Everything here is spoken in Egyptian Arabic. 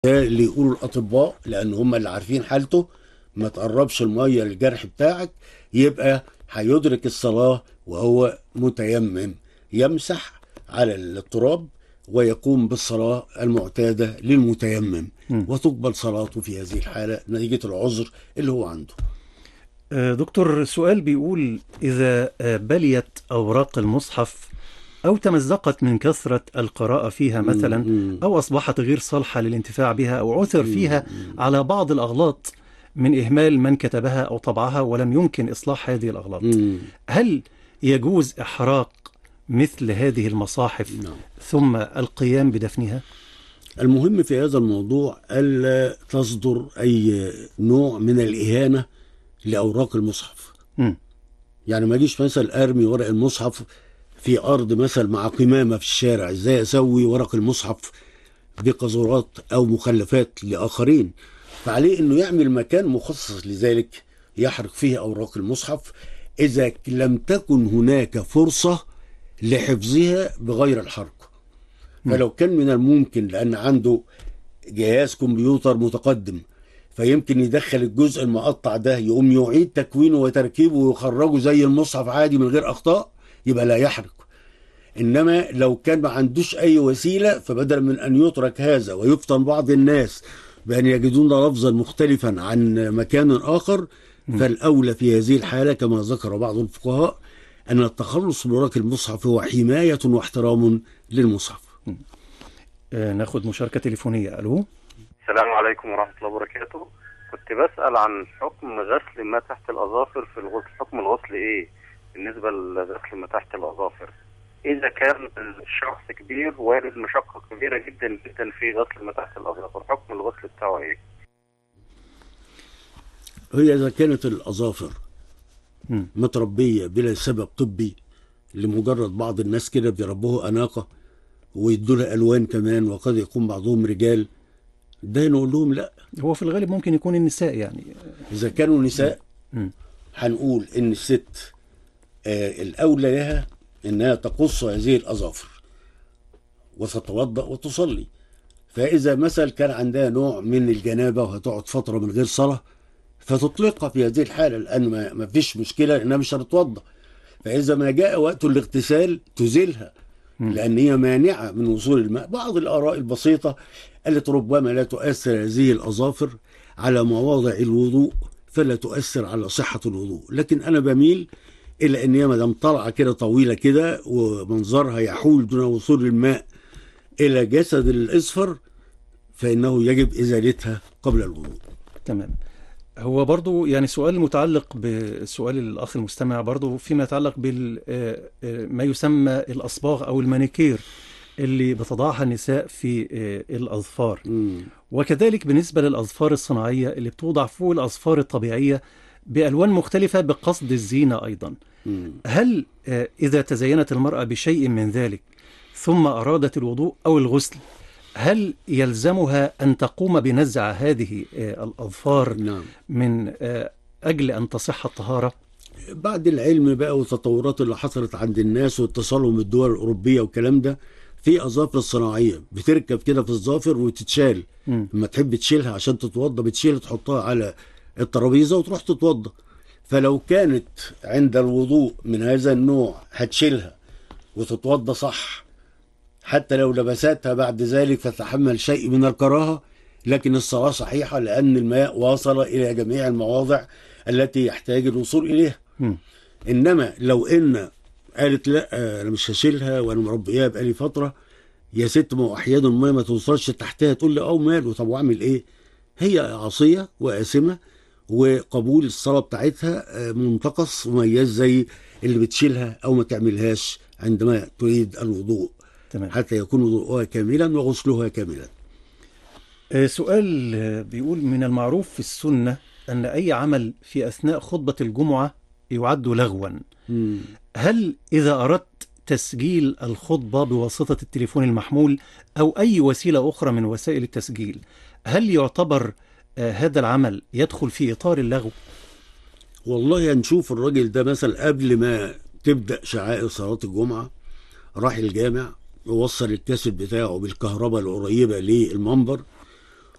ده اللي يقولوا الاطباء لان هم اللي عارفين حالته ما تقربش الميه للجرح بتاعك يبقى هيدرك الصلاه وهو متيمم يمسح على التراب ويقوم بالصلاه المعتاده للمتيمم مم. وتقبل صلاته في هذه الحاله نتيجه العذر اللي هو عنده آه، دكتور سؤال بيقول إذا آه، بليت أوراق المصحف أو تمزقت من كثرة القراءة فيها مثلا مم. أو أصبحت غير صالحة للانتفاع بها أو عثر فيها على بعض الأغلاط من إهمال من كتبها أو طبعها ولم يمكن إصلاح هذه الأغلاط مم. هل يجوز إحراق مثل هذه المصاحف نعم. ثم القيام بدفنها؟ المهم في هذا الموضوع ألا تصدر أي نوع من الإهانة لأوراق المصحف مم. يعني ما اجيش مثلا ارمي ورق المصحف في ارض مثلا مع قمامه في الشارع ازاي اسوي ورق المصحف بقذورات او مخلفات لاخرين فعليه انه يعمل مكان مخصص لذلك يحرق فيه اوراق المصحف اذا لم تكن هناك فرصه لحفظها بغير الحرق فلو كان من الممكن لان عنده جهاز كمبيوتر متقدم فيمكن يدخل الجزء المقطع ده يقوم يعيد تكوينه وتركيبه ويخرجه زي المصحف عادي من غير اخطاء يبقى لا يحرق انما لو كان ما عندوش اي وسيله فبدل من ان يترك هذا ويفتن بعض الناس بان يجدون لفظا مختلفا عن مكان اخر فالاولى في هذه الحاله كما ذكر بعض الفقهاء ان التخلص من ورق المصحف هو حمايه واحترام للمصحف آه، ناخد مشاركة تليفونية ألو السلام عليكم ورحمة الله وبركاته كنت بسأل عن حكم غسل ما تحت الأظافر في الغسل حكم الغسل إيه بالنسبة لغسل ما تحت الأظافر إذا كان الشخص كبير وارد مشقة كبيرة جدا جدا في غسل ما تحت الأظافر حكم الغسل بتاعه إيه هي اذا كانت الاظافر مم. متربيه بلا سبب طبي لمجرد بعض الناس كده بيربوها اناقه ويدوا لها الوان كمان وقد يكون بعضهم رجال ده نقول لهم لا هو في الغالب ممكن يكون النساء يعني اذا كانوا نساء مم. هنقول ان الست آه الاولى لها انها تقص هذه الاظافر وتتوضا وتصلي فاذا مثلا كان عندها نوع من الجنابه وهتقعد فتره من غير صلاه فتطلقها في هذه الحاله لان ما ما فيش مشكله انها مش هتتوضا فاذا ما جاء وقت الاغتسال تزيلها لان هي مانعه من وصول الماء بعض الاراء البسيطه قالت ربما لا تؤثر هذه الاظافر على مواضع الوضوء فلا تؤثر على صحه الوضوء لكن انا بميل الى ان هي ما دام طالعه كده طويله كده ومنظرها يحول دون وصول الماء الى جسد الاصفر فانه يجب ازالتها قبل الوضوء تمام هو برضو يعني سؤال متعلق بسؤال الأخ المستمع برضو فيما يتعلق بما يسمى الأصباغ أو المانيكير اللي بتضعها النساء في آه، الأظفار مم. وكذلك بالنسبة للأظفار الصناعية اللي بتوضع فوق الأظفار الطبيعية بألوان مختلفة بقصد الزينة أيضا مم. هل آه، إذا تزينت المرأة بشيء من ذلك ثم أرادت الوضوء أو الغسل هل يلزمها أن تقوم بنزع هذه آه، الأظفار نعم من آه، أجل أن تصح الطهارة؟ بعد العلم بقى والتطورات اللي حصلت عند الناس واتصالهم بالدول الأوروبية والكلام ده في أظافر صناعية بتركب كده في الظافر وتتشال مم. لما تحب تشيلها عشان تتوضى بتشيلها تحطها على الترابيزة وتروح تتوضى فلو كانت عند الوضوء من هذا النوع هتشيلها وتتوضى صح حتى لو لبستها بعد ذلك فتحمل شيء من الكراهة لكن الصلاة صحيحة لأن الماء واصل إلى جميع المواضع التي يحتاج الوصول إليها مم. انما لو ان قالت لا آه، انا مش هشيلها وانا مربيها بقالي فتره يا ست ما هو احيانا الميه ما توصلش تحتها تقول لي اه ماله طب واعمل ايه؟ هي عاصيه وآثمه وقبول الصلاه بتاعتها آه، منتقص مميز زي اللي بتشيلها او ما تعملهاش عندما تريد الوضوء تمام حتى يكون وضوءها كاملا وغسلها كاملا. آه، سؤال آه، بيقول من المعروف في السنة أن أي عمل في أثناء خطبة الجمعة يعد لغوا مم. هل إذا أردت تسجيل الخطبة بواسطة التليفون المحمول أو أي وسيلة أخرى من وسائل التسجيل هل يعتبر آه، هذا العمل يدخل في إطار اللغو؟ والله هنشوف الراجل ده مثلا قبل ما تبدأ شعائر صلاة الجمعة راح الجامع ووصل الكاسيت بتاعه بالكهرباء القريبة للمنبر